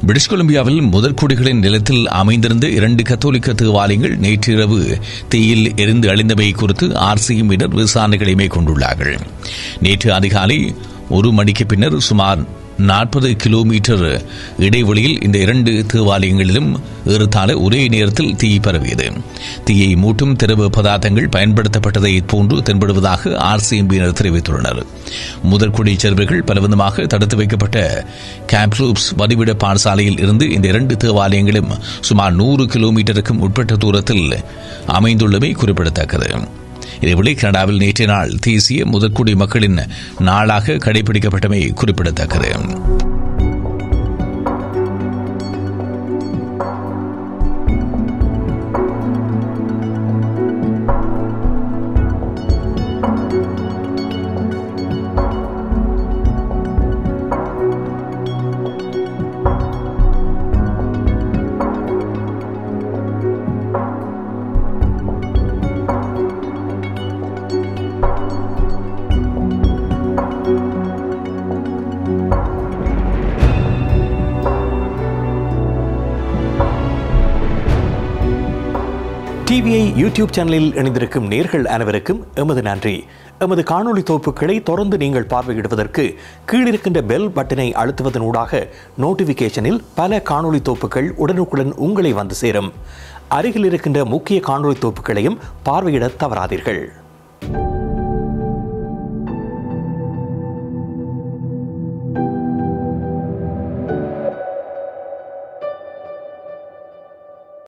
British கொலம்பியாவில் முதற்குடிகளின் நிலத்தில் அமைந்திருந்த இரண்டு கத்தோலிக்க தேவாலயங்கள் நேற்றிரவு தீயில் எரிந்து அழிந்தவை குறித்து ஆர்சிஎம்மினர் விசாரணைகளை மேற்கொண்டுள்ளார்கள் நேற்று அதிகாலை ஒரு மணிக்கு பின்னர் சுமார் நாற்பது கிலோமீட்டர் இடைவெளியில் இந்த இரண்டு தேவாலயங்களிலும் ஏறத்தாழ ஒரே நேரத்தில் தீ பரவியது தீயை மூட்டும் திரவ பதார்த்தங்கள் பயன்படுத்தப்பட்டதை போன்று தென்படுவதாக ஆர்சிஎம்பியினர் தெரிவித்துள்ளனர் முதற்குடி சேர்வர்கள் பலவிதமாக தடுத்து வைக்கப்பட்ட கேம்ப்லூப்ஸ் வதிவிட பாடசாலையில் இருந்து இந்த இரண்டு தேவாலயங்களும் சுமார் நூறு கிலோமீட்டருக்கும் உட்பட்ட தூரத்தில் அமைந்துள்ளமை குறிப்பிடத்தக்கது இதேவேளை கனடாவில் நேற்றைய நாள் தேசிய முதற்குடி மக்களின் நாளாக கடைபிடிக்கப்பட்டமை குறிப்பிடத்தக்கது டிவிஐ யூடியூப் சேனலில் இணைந்திருக்கும் நேர்கள் அனைவருக்கும் எமது நன்றி எமது காணொளி தொகுப்புகளை தொடர்ந்து நீங்கள் பார்வையிடுவதற்கு கீழிருக்கின்ற பெல் பட்டனை அழுத்துவதன் ஊடாக நோட்டிபிகேஷனில் பல காணொளி தொகுப்புகள் உடனுக்குடன் உங்களை வந்து சேரும் அருகில் இருக்கின்ற முக்கிய காணொளி தொகுப்புகளையும் பார்வையிட தவறாதீர்கள்